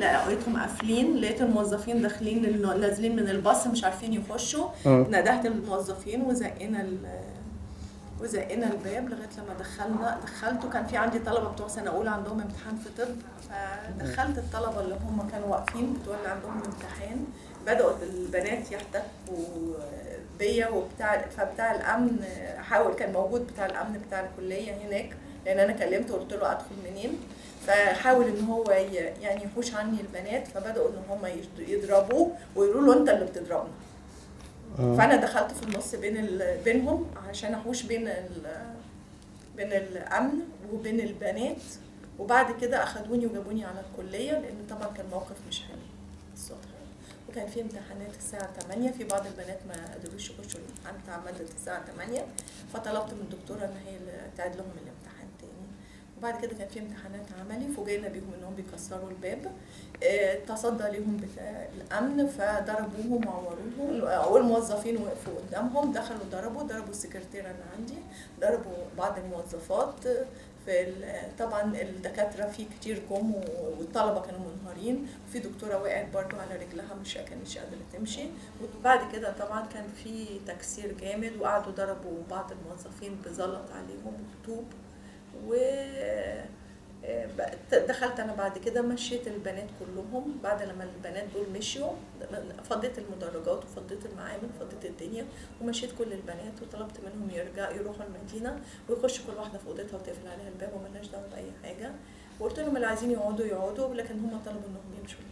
لقيتهم قافلين لقيت الموظفين داخلين ال- نازلين من الباص مش عارفين يخشوا اه. ندهت الموظفين وزقنا ال- وزقنا الباب لغايه لما دخلنا دخلته كان في عندي طلبه بتوع سنه اولى عندهم امتحان في طب فدخلت الطلبه اللي هم كانوا واقفين بتوع اللي عندهم امتحان بداوا البنات يحتكوا بيا وبتاع فبتاع الامن حاول كان موجود بتاع الامن بتاع الكليه هناك لان انا كلمته وقلت له ادخل منين فحاول ان هو ي- يعني يحوش عني البنات فبداوا ان هم يض- يضربوه ويقولوا له انت اللي بتضربنا اه. فانا دخلت في النص بين ال... بينهم عشان احوش بين ال... بين الامن وبين البنات وبعد كده اخدوني وجابوني على الكليه لان طبعا كان موقف مش حلو الصوت حلو. وكان في امتحانات الساعه 8 في بعض البنات ما قدروش يخشوا الامتحان بتاع ماده الساعه 8 فطلبت من الدكتوره ان هي اللي تعيد لهم الامتحان تاني وبعد كده كان في امتحانات عملي فوجئنا بيهم انهم بيكسروا الباب آه، تصدى ليهم بتاع الامن فضربوهم وعوروهم والموظفين وقفوا قدامهم دخلوا ضربوا ضربوا السكرتيره اللي عندي ضربوا بعض الموظفات في ال- طبعا الدكاتره في كتير جم و- والطلبه كانوا منهارين وفي دكتوره وقعت برضو على رجلها مش كانتش قادره تمشي وبعد كده طبعا كان في تكسير جامد وقعدوا ضربوا بعض الموظفين بزلط عليهم وطوب و آه، بقت- دخلت انا بعد كده مشيت البنات كلهم بعد لما البنات دول مشيوا فضيت المدرجات وفضيت المعامل وفضيت الدنيا ومشيت كل البنات وطلبت منهم يرجع يروحوا المدينه ويخشوا كل واحده في اوضتها وتقفل عليها الباب وملهاش دعوه باي حاجه وقلت لهم اللي عايزين يقعدوا يقعدوا لكن هم طلبوا انهم يمشوا